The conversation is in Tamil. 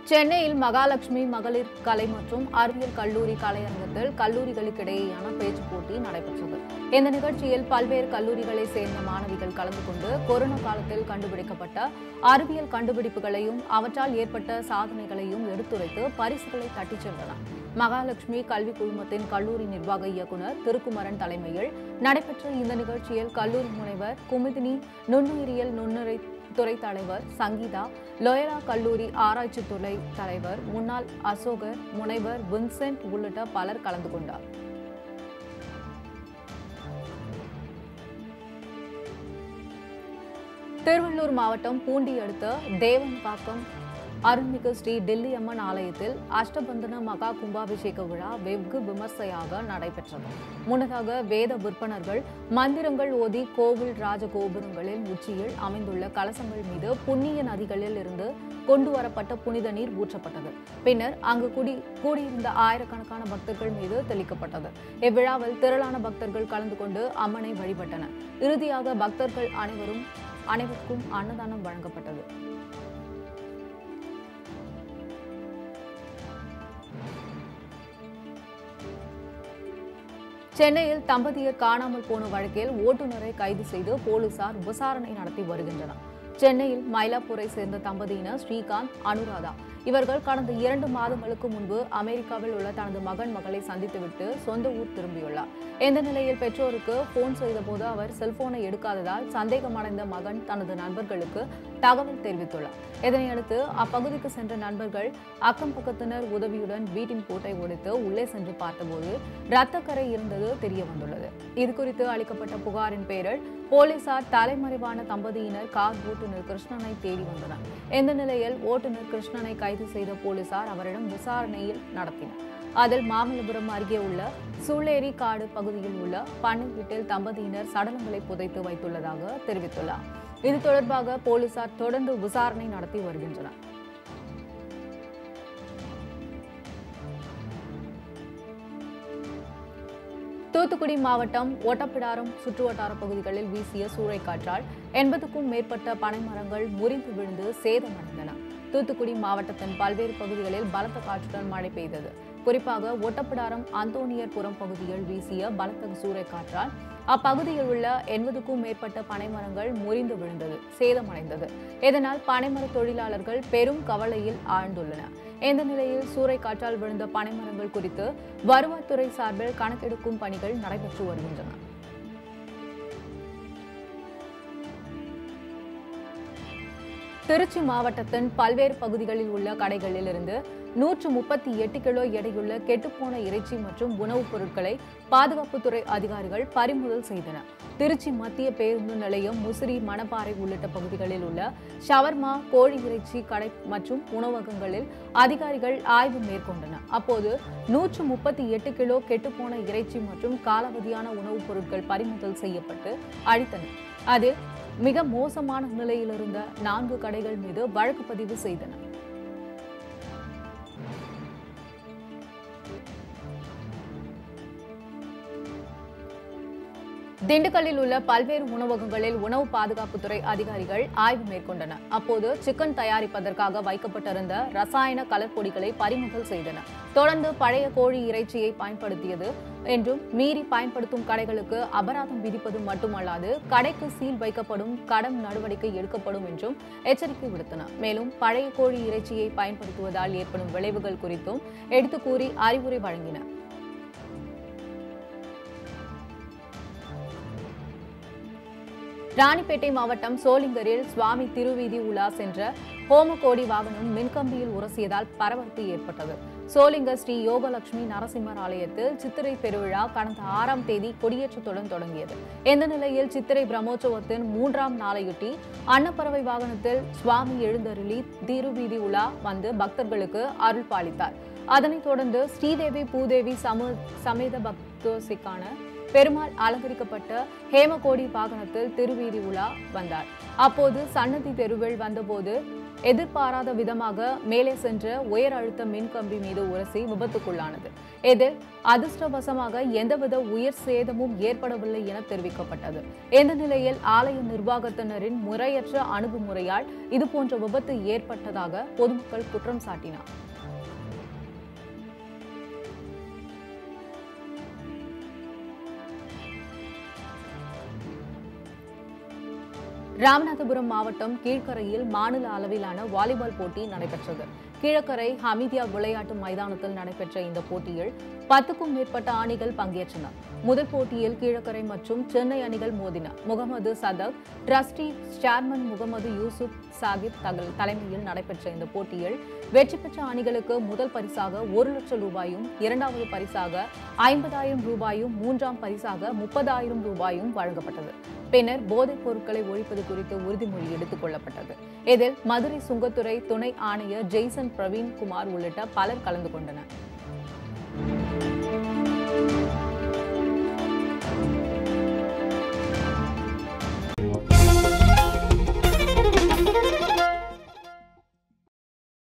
சென்னையில் மகாலட்சுமி மகளிர் கலை மற்றும் அறிவியல் கல்லூரி கலையரங்கத்தில் கல்லூரிகளுக்கிடையேயான பேச்சுப் போட்டி நடைபெற்றது இந்த நிகழ்ச்சியில் பல்வேறு கல்லூரிகளை சேர்ந்த மாணவிகள் கலந்து கொண்டு கொரோனா காலத்தில் கண்டுபிடிக்கப்பட்ட அறிவியல் கண்டுபிடிப்புகளையும் அவற்றால் ஏற்பட்ட சாதனைகளையும் எடுத்துரைத்து பரிசுகளை தட்டிச் சென்றனர் மகாலட்சுமி கல்வி குழுமத்தின் கல்லூரி நிர்வாக இயக்குநர் திருக்குமரன் தலைமையில் நடைபெற்ற இந்த நிகழ்ச்சியில் கல்லூரி முனைவர் குமுதினி நுண்ணுயிரியல் நுண்ணுரை துறை தலைவர் சங்கீதா லோயரா கல்லூரி ஆராய்ச்சி துறை தலைவர் முன்னாள் அசோகர் முனைவர் வின்சென்ட் உள்ளிட்ட பலர் கலந்து கொண்டார் திருவள்ளூர் மாவட்டம் பூண்டி அடுத்த தேவன்பாக்கம் அருள்மிகு ஸ்ரீ டில்லி அம்மன் ஆலயத்தில் அஷ்டபந்தன மகா கும்பாபிஷேக விழா வெகு விமர்சையாக நடைபெற்றது முன்னதாக வேத விற்பனர்கள் மந்திரங்கள் ஓதி கோவில் ராஜகோபுரங்களில் உச்சியில் அமைந்துள்ள கலசங்கள் மீது புண்ணிய நதிகளில் இருந்து கொண்டு வரப்பட்ட புனித நீர் ஊற்றப்பட்டது பின்னர் அங்கு குடி கூடியிருந்த ஆயிரக்கணக்கான பக்தர்கள் மீது தெளிக்கப்பட்டது இவ்விழாவில் திரளான பக்தர்கள் கலந்து கொண்டு அம்மனை வழிபட்டனர் இறுதியாக பக்தர்கள் அனைவரும் அனைவருக்கும் அன்னதானம் வழங்கப்பட்டது சென்னையில் தம்பதியர் காணாமல் போன வழக்கில் ஓட்டுநரை கைது செய்து போலீசார் விசாரணை நடத்தி வருகின்றனர் சென்னையில் மயிலாப்பூரை சேர்ந்த தம்பதியினர் ஸ்ரீகாந்த் அனுராதா இவர்கள் கடந்த இரண்டு மாதங்களுக்கு முன்பு அமெரிக்காவில் உள்ள தனது மகன் மகளை சந்தித்துவிட்டு சொந்த ஊர் திரும்பியுள்ளார் இந்த நிலையில் பெற்றோருக்கு போன் செய்தபோது அவர் செல்போனை எடுக்காததால் சந்தேகமடைந்த மகன் தனது நண்பர்களுக்கு தகவல் தெரிவித்துள்ளார் இதனையடுத்து அப்பகுதிக்கு சென்ற நண்பர்கள் அக்கம் பக்கத்தினர் உதவியுடன் வீட்டின் பூட்டை உடைத்து உள்ளே சென்று பார்த்தபோது இரத்தக்கரை இருந்தது தெரிய வந்துள்ளது இதுகுறித்து அளிக்கப்பட்ட புகாரின் பேரில் போலீசார் தலைமறைவான தம்பதியினர் கார் ஓட்டுநர் கிருஷ்ணனை தேடி வந்தனர் இந்த நிலையில் ஓட்டுநர் கிருஷ்ணனை கைது செய்த போலீசார் அவரிடம் விசாரணையில் நடத்தினர் அதில் மாமல்லபுரம் அருகே உள்ள சூளேரி காடு பகுதியில் உள்ள பண்ணை வீட்டில் தம்பதியினர் சடலங்களை புதைத்து வைத்துள்ளதாக தெரிவித்துள்ளார் இது தொடர்பாக போலீசார் தொடர்ந்து விசாரணை நடத்தி வருகின்றனர் தூத்துக்குடி மாவட்டம் ஒட்டப்பிடாரம் சுற்றுவட்டார பகுதிகளில் வீசிய சூறைக்காற்றால் எண்பதுக்கும் மேற்பட்ட பனைமரங்கள் முறிந்து விழுந்து சேதமடைந்தன தூத்துக்குடி மாவட்டத்தின் பல்வேறு பகுதிகளில் பலத்த காற்றுடன் மழை பெய்தது குறிப்பாக ஒட்டப்பிடாரம் அந்தோனியர்புரம் பகுதியில் வீசிய பலத்த சூறைக்காற்றால் அப்பகுதியில் உள்ள எண்பதுக்கும் மேற்பட்ட பனைமரங்கள் முறிந்து விழுந்தது சேதமடைந்தது இதனால் பனைமர தொழிலாளர்கள் பெரும் கவலையில் ஆழ்ந்துள்ளனர் இந்த நிலையில் சூறைக்காற்றால் விழுந்த பனைமரங்கள் குறித்து வருவாய்த்துறை சார்பில் கணக்கெடுக்கும் பணிகள் நடைபெற்று வருகின்றன திருச்சி மாவட்டத்தின் பல்வேறு பகுதிகளில் உள்ள கடைகளில் இருந்து நூற்று முப்பத்தி எட்டு கிலோ எடையுள்ள கெட்டுப்போன இறைச்சி மற்றும் உணவுப் பொருட்களை பாதுகாப்புத்துறை அதிகாரிகள் பறிமுதல் செய்தனர் திருச்சி மத்திய பேருந்து நிலையம் முசிறி மணப்பாறை உள்ளிட்ட பகுதிகளில் உள்ள ஷவர்மா கோழி இறைச்சி கடை மற்றும் உணவகங்களில் அதிகாரிகள் ஆய்வு மேற்கொண்டனர் அப்போது நூற்று முப்பத்தி எட்டு கிலோ கெட்டுப்போன இறைச்சி மற்றும் காலாவதியான உணவுப் பொருட்கள் பறிமுதல் செய்யப்பட்டு அழித்தன அதில் மிக மோசமான நிலையில் இருந்த நான்கு கடைகள் மீது வழக்கு பதிவு செய்தனர் திண்டுக்கல்லில் உள்ள பல்வேறு உணவகங்களில் உணவு பாதுகாப்புத்துறை அதிகாரிகள் ஆய்வு மேற்கொண்டனர் அப்போது சிக்கன் தயாரிப்பதற்காக வைக்கப்பட்டிருந்த ரசாயன கலர் பொடிகளை பறிமுதல் செய்தனர் தொடர்ந்து பழைய கோழி இறைச்சியை பயன்படுத்தியது என்றும் மீறி பயன்படுத்தும் கடைகளுக்கு அபராதம் விதிப்பது மட்டுமல்லாது கடைக்கு சீல் வைக்கப்படும் கடன் நடவடிக்கை எடுக்கப்படும் என்றும் எச்சரிக்கை விடுத்தனர் மேலும் பழைய கோழி இறைச்சியை பயன்படுத்துவதால் ஏற்படும் விளைவுகள் குறித்தும் எடுத்துக் கூறி அறிவுரை வழங்கினர் ராணிப்பேட்டை மாவட்டம் சோளிங்கரில் சுவாமி திருவீதி உலா சென்ற ஹோமகோடி வாகனம் மின்கம்பியில் உரசியதால் பரபரப்பு ஏற்பட்டது சோளிங்கர் ஸ்ரீ யோகலட்சுமி நரசிம்மர் ஆலயத்தில் சித்திரை பெருவிழா கடந்த ஆறாம் தேதி கொடியேற்றத்துடன் தொடங்கியது இந்த நிலையில் சித்திரை பிரம்மோற்சவத்தின் மூன்றாம் நாளையொட்டி அன்னப்பறவை வாகனத்தில் சுவாமி எழுந்தருளி திருவீதி உலா வந்து பக்தர்களுக்கு அருள் பாலித்தார் அதனைத் தொடர்ந்து ஸ்ரீதேவி பூதேவி சம சமேத பக்தோசிக்கான பெருமாள் அலங்கரிக்கப்பட்ட ஹேமகோடி வாகனத்தில் திருவீதி உலா வந்தார் அப்போது சன்னதி தெருவில் வந்தபோது எதிர்பாராத விதமாக மேலே சென்ற உயர் அழுத்த மின்கம்பி மீது உரசி விபத்துக்குள்ளானது இதில் அதிர்ஷ்டவசமாக எந்தவித உயிர் சேதமும் ஏற்படவில்லை என தெரிவிக்கப்பட்டது இந்த நிலையில் ஆலய நிர்வாகத்தினரின் முறையற்ற அணுகுமுறையால் இதுபோன்ற விபத்து ஏற்பட்டதாக பொதுமக்கள் குற்றம் சாட்டினார் ராமநாதபுரம் மாவட்டம் கீழ்க்கரையில் மாநில அளவிலான வாலிபால் போட்டி நடைபெற்றது கீழக்கரை ஹமீதியா விளையாட்டு மைதானத்தில் நடைபெற்ற இந்த போட்டியில் பத்துக்கும் மேற்பட்ட அணிகள் பங்கேற்றன முதல் போட்டியில் கீழக்கரை மற்றும் சென்னை அணிகள் மோதின முகமது சதக் டிரஸ்டி சேர்மன் முகமது யூசுப் சாகிப் தகல் தலைமையில் நடைபெற்ற இந்த போட்டியில் வெற்றி பெற்ற அணிகளுக்கு முதல் பரிசாக ஒரு லட்சம் ரூபாயும் இரண்டாவது பரிசாக ஐம்பதாயிரம் ரூபாயும் மூன்றாம் பரிசாக முப்பதாயிரம் ரூபாயும் வழங்கப்பட்டது பின்னர் போதைப் பொருட்களை ஒழிப்பது குறித்து உறுதிமொழி எடுத்துக் கொள்ளப்பட்டது இதில் மதுரை சுங்கத்துறை துணை ஆணையர் ஜெய்சன் பிரவீன் குமார் உள்ளிட்ட பலர் கலந்து கொண்டனர்